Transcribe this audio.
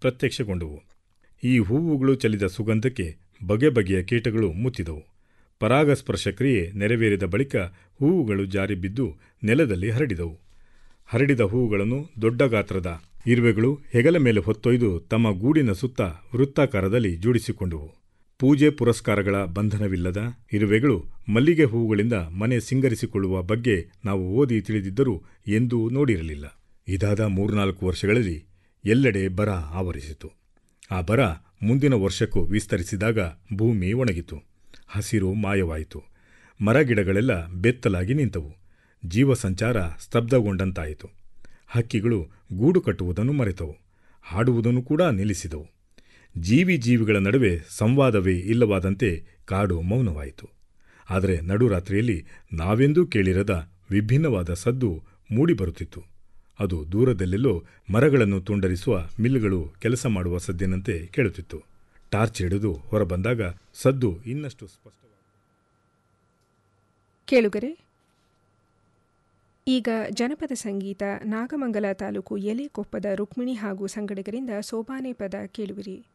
ಪ್ರತ್ಯಕ್ಷಗೊಂಡವು ಈ ಹೂವುಗಳು ಚೆಲ್ಲಿದ ಸುಗಂಧಕ್ಕೆ ಬಗೆ ಬಗೆಯ ಕೀಟಗಳು ಮುತ್ತಿದವು ಪರಾಗಸ್ಪರ್ಶ ಕ್ರಿಯೆ ನೆರವೇರಿದ ಬಳಿಕ ಹೂವುಗಳು ಜಾರಿ ಬಿದ್ದು ನೆಲದಲ್ಲಿ ಹರಡಿದವು ಹರಡಿದ ಹೂವುಗಳನ್ನು ದೊಡ್ಡ ಗಾತ್ರದ ಇರುವೆಗಳು ಹೆಗಲ ಮೇಲೆ ಹೊತ್ತೊಯ್ದು ತಮ್ಮ ಗೂಡಿನ ಸುತ್ತ ವೃತ್ತಾಕಾರದಲ್ಲಿ ಜೋಡಿಸಿಕೊಂಡವು ಪೂಜೆ ಪುರಸ್ಕಾರಗಳ ಬಂಧನವಿಲ್ಲದ ಇರುವೆಗಳು ಮಲ್ಲಿಗೆ ಹೂವುಗಳಿಂದ ಮನೆ ಸಿಂಗರಿಸಿಕೊಳ್ಳುವ ಬಗ್ಗೆ ನಾವು ಓದಿ ತಿಳಿದಿದ್ದರೂ ಎಂದೂ ನೋಡಿರಲಿಲ್ಲ ಇದಾದ ಮೂರ್ನಾಲ್ಕು ವರ್ಷಗಳಲ್ಲಿ ಎಲ್ಲೆಡೆ ಬರ ಆವರಿಸಿತು ಆ ಬರ ಮುಂದಿನ ವರ್ಷಕ್ಕೂ ವಿಸ್ತರಿಸಿದಾಗ ಭೂಮಿ ಒಣಗಿತು ಹಸಿರು ಮಾಯವಾಯಿತು ಮರಗಿಡಗಳೆಲ್ಲ ಬೆತ್ತಲಾಗಿ ನಿಂತವು ಜೀವ ಸಂಚಾರ ಸ್ತಬ್ಧಗೊಂಡಂತಾಯಿತು ಹಕ್ಕಿಗಳು ಗೂಡು ಕಟ್ಟುವುದನ್ನು ಮರೆತವು ಹಾಡುವುದನ್ನು ಕೂಡ ನಿಲ್ಲಿಸಿದವು ಜೀವಿ ಜೀವಿಗಳ ನಡುವೆ ಸಂವಾದವೇ ಇಲ್ಲವಾದಂತೆ ಕಾಡು ಮೌನವಾಯಿತು ಆದರೆ ನಡುರಾತ್ರಿಯಲ್ಲಿ ನಾವೆಂದೂ ಕೇಳಿರದ ವಿಭಿನ್ನವಾದ ಸದ್ದು ಮೂಡಿಬರುತ್ತಿತ್ತು ಅದು ದೂರದಲ್ಲೆಲ್ಲೋ ಮರಗಳನ್ನು ತುಂಡರಿಸುವ ಮಿಲ್ಗಳು ಕೆಲಸ ಮಾಡುವ ಸದ್ದಿನಂತೆ ಕೇಳುತ್ತಿತ್ತು ಟಾರ್ಚ್ ಹಿಡಿದು ಹೊರಬಂದಾಗ ಸದ್ದು ಇನ್ನಷ್ಟು ಸ್ಪಷ್ಟ ಕೇಳುಗರೆ ಈಗ ಜನಪದ ಸಂಗೀತ ನಾಗಮಂಗಲ ತಾಲೂಕು ಎಲೆಕೊಪ್ಪದ ರುಕ್ಮಿಣಿ ಹಾಗೂ ಸಂಗಡಿಗರಿಂದ ಸೋಪಾನೆ ಪದ ಕೇಳುವಿರಿ